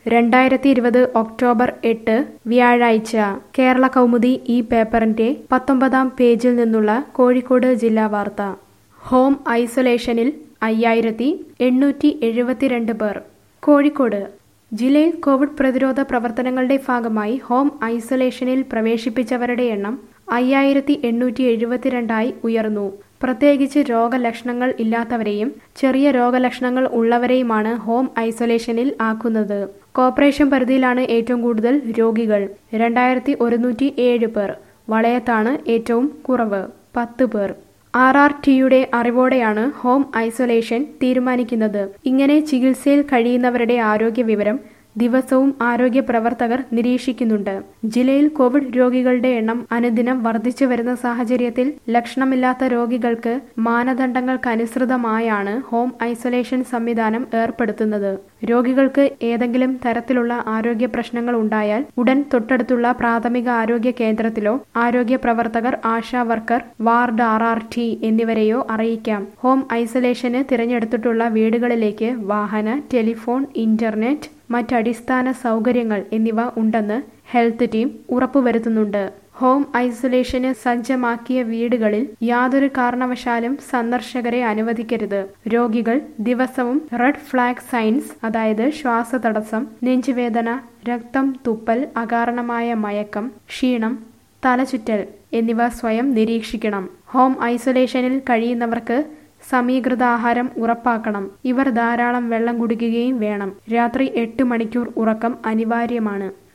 രണ്ടായിരത്തി ഇരുപത് ഒക്ടോബർ എട്ട് വ്യാഴാഴ്ച കേരള കൗമുദി ഈ പേപ്പറിന്റെ പത്തൊമ്പതാം പേജിൽ നിന്നുള്ള കോഴിക്കോട് ജില്ലാ വാർത്ത ഹോം ഐസൊലേഷനിൽ അയ്യായിരത്തി എണ്ണൂറ്റി എഴുപത്തിരണ്ട് പേർ കോഴിക്കോട് ജില്ലയിൽ കോവിഡ് പ്രതിരോധ പ്രവർത്തനങ്ങളുടെ ഭാഗമായി ഹോം ഐസൊലേഷനിൽ പ്രവേശിപ്പിച്ചവരുടെ എണ്ണം അയ്യായിരത്തി എണ്ണൂറ്റി എഴുപത്തിരണ്ടായി ഉയർന്നു പ്രത്യേകിച്ച് രോഗലക്ഷണങ്ങൾ ഇല്ലാത്തവരെയും ചെറിയ രോഗലക്ഷണങ്ങൾ ഉള്ളവരെയുമാണ് ഹോം ഐസൊലേഷനിൽ ആക്കുന്നത് കോർപ്പറേഷൻ പരിധിയിലാണ് ഏറ്റവും കൂടുതൽ രോഗികൾ രണ്ടായിരത്തി ഒരുന്നൂറ്റി ഏഴ് പേർ വളയത്താണ് ഏറ്റവും കുറവ് പത്ത് പേർ ആർ ആർ ടിയുടെ അറിവോടെയാണ് ഹോം ഐസൊലേഷൻ തീരുമാനിക്കുന്നത് ഇങ്ങനെ ചികിത്സയിൽ കഴിയുന്നവരുടെ ആരോഗ്യ വിവരം ദിവസവും ആരോഗ്യ പ്രവർത്തകർ നിരീക്ഷിക്കുന്നുണ്ട് ജില്ലയിൽ കോവിഡ് രോഗികളുടെ എണ്ണം അനുദിനം വർദ്ധിച്ചു വരുന്ന സാഹചര്യത്തിൽ ലക്ഷണമില്ലാത്ത രോഗികൾക്ക് മാനദണ്ഡങ്ങൾക്കനുസൃതമായാണ് ഹോം ഐസൊലേഷൻ സംവിധാനം ഏർപ്പെടുത്തുന്നത് രോഗികൾക്ക് ഏതെങ്കിലും തരത്തിലുള്ള ആരോഗ്യ പ്രശ്നങ്ങൾ ഉണ്ടായാൽ ഉടൻ തൊട്ടടുത്തുള്ള പ്രാഥമിക ആരോഗ്യ കേന്ദ്രത്തിലോ ആരോഗ്യ പ്രവർത്തകർ ASHA worker ward R R T എന്നിവരെയോ അറിയിക്കാം ഹോം ഐസൊലേഷന് തിരഞ്ഞെടുത്തിട്ടുള്ള വീടുകളിലേക്ക് വാഹന ടെലിഫോൺ ഇന്റർനെറ്റ് മറ്റടിസ്ഥാന സൗകര്യങ്ങൾ എന്നിവ ഉണ്ടെന്ന് ഹെൽത്ത് ടീം ഉറപ്പുവരുത്തുന്നുണ്ട് ഹോം ഐസൊലേഷന് സജ്ജമാക്കിയ വീടുകളിൽ യാതൊരു കാരണവശാലും സന്ദർശകരെ അനുവദിക്കരുത് രോഗികൾ ദിവസവും റെഡ് ഫ്ലാഗ് സൈൻസ് അതായത് ശ്വാസതടസ്സം നെഞ്ചുവേദന രക്തം തുപ്പൽ അകാരണമായ മയക്കം ക്ഷീണം തലചുറ്റൽ എന്നിവ സ്വയം നിരീക്ഷിക്കണം ഹോം ഐസൊലേഷനിൽ കഴിയുന്നവർക്ക് സമീകൃത ആഹാരം ഉറപ്പാക്കണം ഇവർ ധാരാളം വെള്ളം കുടിക്കുകയും വേണം രാത്രി എട്ട് മണിക്കൂർ ഉറക്കം അനിവാര്യമാണ്